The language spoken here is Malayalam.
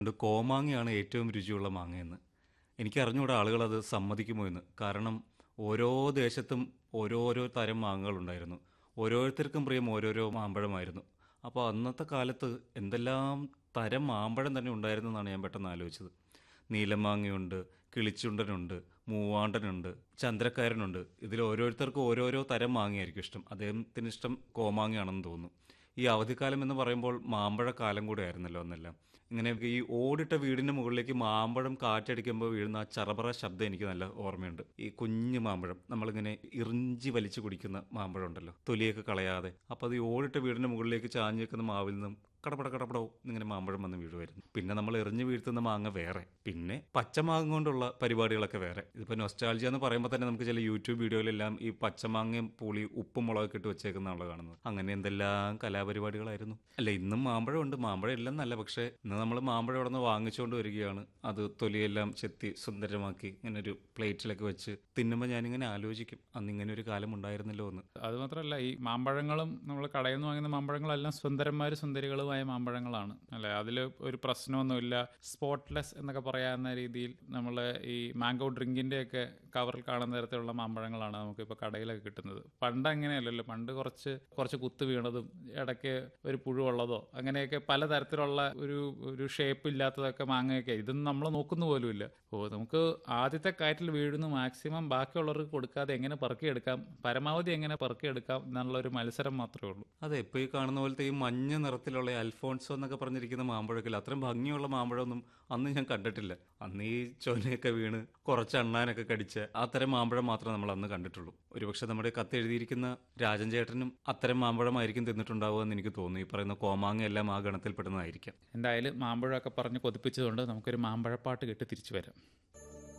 ഇത് കോമാങ്ങയാണ് ഏറ്റവും രുചിയുള്ള മാങ്ങയെന്ന് എനിക്കറിഞ്ഞൂടെ ആളുകൾ അത് സമ്മതിക്കുമോ എന്ന് കാരണം ഓരോ ദേശത്തും ഓരോരോ തരം മാങ്ങകളുണ്ടായിരുന്നു ഓരോരുത്തർക്കും പ്രിയം ഓരോരോ മാമ്പഴമായിരുന്നു അപ്പോൾ അന്നത്തെ കാലത്ത് എന്തെല്ലാം തരം മാമ്പഴം തന്നെ ഉണ്ടായിരുന്നു എന്നാണ് ഞാൻ പെട്ടെന്ന് ആലോചിച്ചത് നീലമാങ്ങയുണ്ട് കിളിച്ചുണ്ടനുണ്ട് മൂവാണ്ടനുണ്ട് ചന്ദ്രക്കാരനുണ്ട് ഇതിൽ ഓരോരുത്തർക്കും ഓരോരോ തരം മാങ്ങയായിരിക്കും ഇഷ്ടം അദ്ദേഹത്തിന് ഇഷ്ടം കോമാങ്ങയാണെന്ന് തോന്നുന്നു ഈ അവധിക്കാലം എന്ന് പറയുമ്പോൾ മാമ്പഴക്കാലം കൂടെ ആയിരുന്നല്ലോ അന്നെല്ലാം ഇങ്ങനെ ഈ ഓടിട്ട വീടിന്റെ മുകളിലേക്ക് മാമ്പഴം കാറ്റടിക്കുമ്പോൾ വീഴുന്ന ആ ചറപറ ശബ്ദം എനിക്ക് നല്ല ഓർമ്മയുണ്ട് ഈ കുഞ്ഞു മാമ്പഴം നമ്മളിങ്ങനെ ഇറിഞ്ചി വലിച്ചു കുടിക്കുന്ന മാമ്പഴം ഉണ്ടല്ലോ തൊലിയൊക്കെ കളയാതെ അപ്പോൾ അത് ഈ ഓടിട്ട വീടിന്റെ മുകളിലേക്ക് ചാഞ്ഞു വെക്കുന്ന മാവിൽ നിന്നും കടപട കടപടോ ഇങ്ങനെ മാമ്പഴം വന്ന് വീഴുമായിരുന്നു പിന്നെ നമ്മൾ എറിഞ്ഞു വീഴ്ത്തുന്ന മാങ്ങ വേറെ പിന്നെ പച്ചമാങ്ങ കൊണ്ടുള്ള പരിപാടികളൊക്കെ വേറെ ഇതിപ്പോൾ നൊസ്റ്റാൾജിയ എന്ന് പറയുമ്പോൾ തന്നെ നമുക്ക് ചില യൂട്യൂബ് വീഡിയോയിലെല്ലാം ഈ പച്ചമാങ്ങയും പുളി ഉപ്പും മുളകൊക്കെ ഇട്ട് വെച്ചേക്കുന്നതാണല്ലോ കാണുന്നത് അങ്ങനെ എന്തെല്ലാം കലാപരിപാടികളായിരുന്നു അല്ല ഇന്നും മാമ്പഴം ഉണ്ട് മാമ്പഴം ഇല്ലെന്നല്ല നല്ല പക്ഷേ ഇന്ന് നമ്മൾ മാമ്പഴം ഇവിടെ നിന്ന് വാങ്ങിച്ചുകൊണ്ട് വരികയാണ് അത് തൊലിയെല്ലാം ചെത്തി സുന്ദരമാക്കി ഇങ്ങനെ ഒരു പ്ലേറ്റിലൊക്കെ വെച്ച് തിന്നുമ്പോൾ ഞാനിങ്ങനെ ആലോചിക്കും അന്ന് ഇങ്ങനെ ഒരു കാലം ഉണ്ടായിരുന്നല്ലോ എന്ന് അത് മാത്രമല്ല ഈ മാമ്പഴങ്ങളും നമ്മൾ കടയിൽ നിന്ന് വാങ്ങുന്ന മാമ്പഴങ്ങളെല്ലാം സുന്ദരന്മാരും സുന്ദരികളുമായ മാമ്പഴങ്ങളാണ് അല്ലെ അതിൽ ഒരു പ്രശ്നമൊന്നുമില്ല സ്പോട്ട്ലെസ് എന്നൊക്കെ പറയാവുന്ന രീതിയിൽ നമ്മൾ ഈ മാംഗോ ഡ്രിങ്കിന്റെ ഒക്കെ കവറിൽ കാണുന്ന തരത്തിലുള്ള മാമ്പഴങ്ങളാണ് നമുക്ക് ഇപ്പോൾ കടയിലൊക്കെ കിട്ടുന്നത് പണ്ട് അങ്ങനെയല്ലല്ലോ പണ്ട് കുറച്ച് കുറച്ച് കുത്ത് വീണതും ഇടയ്ക്ക് ഒരു പുഴുവുള്ളതോ അങ്ങനെയൊക്കെ പലതരത്തിലുള്ള ഒരു ഒരു ഷേപ്പ് ഇല്ലാത്തതൊക്കെ മാങ്ങയൊക്കെ ഇതൊന്നും നമ്മൾ നോക്കുന്നു പോലുമില്ല ഓ നമുക്ക് ആദ്യത്തെ കാറ്റിൽ വീഴുന്നു മാക്സിമം ബാക്കിയുള്ളവർക്ക് കൊടുക്കാതെ എങ്ങനെ പറക്കിയെടുക്കാം പരമാവധി എങ്ങനെ പറക്കിയെടുക്കാം എന്നുള്ള ഒരു മത്സരം മാത്രമേ ഉള്ളൂ അതെ ഇപ്പോൾ ഈ കാണുന്ന പോലത്തെ ഈ മഞ്ഞ നിറത്തിലുള്ള അൽഫോൺസോ എന്നൊക്കെ പറഞ്ഞിരിക്കുന്ന മാമ്പഴക്കില്ല അത്രയും ഭംഗിയുള്ള മാമ്പഴമൊന്നും അന്ന് ഞാൻ കണ്ടിട്ടില്ല അന്ന് ഈ ചൊനയൊക്കെ വീണ് കുറച്ച് അണ്ണാനൊക്കെ കടിച്ച് അത്തരം മാമ്പഴം മാത്രമേ നമ്മൾ അന്ന് കണ്ടിട്ടുള്ളൂ ഒരുപക്ഷെ നമ്മുടെ കത്ത് എഴുതിയിരിക്കുന്ന രാജൻ ചേട്ടനും അത്തരം മാമ്പഴമായിരിക്കും തിന്നിട്ടുണ്ടാവുക എന്ന് എനിക്ക് തോന്നുന്നു ഈ പറയുന്ന കോമാങ്ങ എല്ലാം ആ ഗണത്തിൽപ്പെടുന്നതായിരിക്കാം എന്തായാലും മാമ്പഴമൊക്കെ പറഞ്ഞ് കൊതിപ്പിച്ചതുകൊണ്ട് നമുക്കൊരു മാമ്പഴപ്പാട്ട് കേട്ട് തിരിച്ചു വരാം